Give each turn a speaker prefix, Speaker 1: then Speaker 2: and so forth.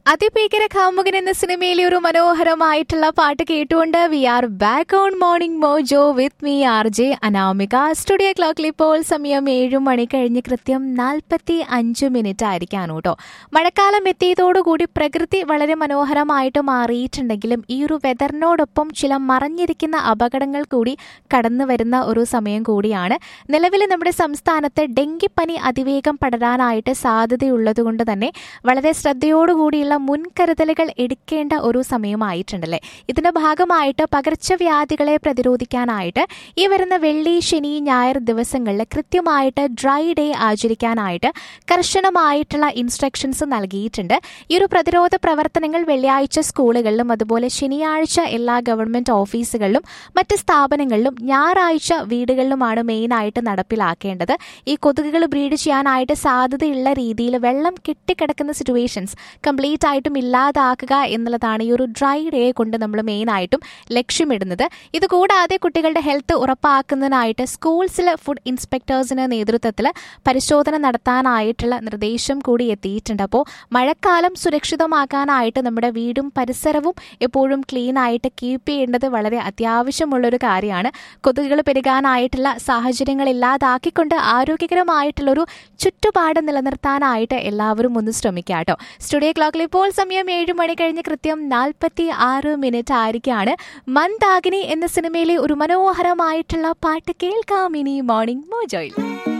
Speaker 1: അതിഭീകര കാമുകൻ എന്ന സിനിമയിലെ ഒരു മനോഹരമായിട്ടുള്ള പാട്ട് കേട്ടുകൊണ്ട് we are back on morning mojo with me R J Anamika studio ക്ലോക്കിൽ ഇപ്പോൾ സമയം ഏഴു മണി കഴിഞ്ഞ് കൃത്യം നാൽപ്പത്തി അഞ്ച് മിനിറ്റ് ആയിരിക്കാണ് കേട്ടോ മഴക്കാലം എത്തിയതോടുകൂടി പ്രകൃതി വളരെ മനോഹരമായിട്ട് മാറിയിട്ടുണ്ടെങ്കിലും ഈ ഒരു വെതറിനോടൊപ്പം ചില മറഞ്ഞിരിക്കുന്ന അപകടങ്ങൾ കൂടി കടന്നു വരുന്ന ഒരു സമയം കൂടിയാണ് നിലവിൽ നമ്മുടെ സംസ്ഥാനത്ത് ഡെങ്കിപ്പനി അതിവേഗം പടരാനായിട്ട് സാധ്യതയുള്ളതുകൊണ്ട് തന്നെ വളരെ ശ്രദ്ധയോടുകൂടിയുള്ള മുൻകരുതലുകൾ എടുക്കേണ്ട ഒരു സമയമായിട്ടുണ്ടല്ലേ ഇതിന്റെ ഭാഗമായിട്ട് പകർച്ചവ്യാധികളെ പ്രതിരോധിക്കാനായിട്ട് ഈ വരുന്ന വെള്ളി ശനി ഞായർ ദിവസങ്ങളിൽ കൃത്യമായിട്ട് ഡ്രൈ ഡേ ആചരിക്കാനായിട്ട് കർശനമായിട്ടുള്ള ഇൻസ്ട്രക്ഷൻസ് നൽകിയിട്ടുണ്ട് ഈ ഒരു പ്രതിരോധ പ്രവർത്തനങ്ങൾ വെള്ളിയാഴ്ച സ്കൂളുകളിലും അതുപോലെ ശനിയാഴ്ച എല്ലാ ഗവൺമെന്റ് ഓഫീസുകളിലും മറ്റ് സ്ഥാപനങ്ങളിലും ഞായറാഴ്ച വീടുകളിലുമാണ് മെയിനായിട്ട് നടപ്പിലാക്കേണ്ടത് ഈ കൊതുകുകൾ ബ്രീഡ് ചെയ്യാനായിട്ട് സാധ്യതയുള്ള രീതിയിൽ വെള്ളം കെട്ടിക്കിടക്കുന്ന സിറ്റുവേഷൻസ് കംപ്ലീറ്റ് ആയിട്ടും ഇല്ലാതാക്കുക എന്നുള്ളതാണ് ഈ ഒരു ഡ്രൈ ഡേ കൊണ്ട് നമ്മൾ മെയിനായിട്ടും ലക്ഷ്യമിടുന്നത് ഇതുകൂടാതെ കുട്ടികളുടെ ഹെൽത്ത് ഉറപ്പാക്കുന്നതിനായിട്ട് സ്കൂൾസിലെ ഫുഡ് ഇൻസ്പെക്ടേഴ്സിന് നേതൃത്വത്തിൽ പരിശോധന നടത്താനായിട്ടുള്ള നിർദ്ദേശം കൂടി എത്തിയിട്ടുണ്ട് അപ്പോൾ മഴക്കാലം സുരക്ഷിതമാക്കാനായിട്ട് നമ്മുടെ വീടും പരിസരവും എപ്പോഴും ക്ലീൻ ആയിട്ട് കീപ്പ് ചെയ്യേണ്ടത് വളരെ അത്യാവശ്യമുള്ളൊരു കാര്യമാണ് കൊതുകുകൾ പെരുകാനായിട്ടുള്ള സാഹചര്യങ്ങൾ ഇല്ലാതാക്കിക്കൊണ്ട് ആരോഗ്യകരമായിട്ടുള്ളൊരു ചുറ്റുപാട് നിലനിർത്താനായിട്ട് എല്ലാവരും ഒന്ന് ശ്രമിക്കുക കേട്ടോ സ്റ്റുഡിയോ ക്ലോക്കിൽ ഇപ്പോൾ സമയം ഏഴ് മണി കഴിഞ്ഞ് കൃത്യം നാൽപ്പത്തി ആറ് മിനിറ്റ് ആയിരിക്കാണ് മന്ദാകിനി എന്ന സിനിമയിലെ ഒരു മനോഹരമായിട്ടുള്ള പാട്ട് കേൾക്കാം ഇനി മോർണിംഗ് മോജോയിൽ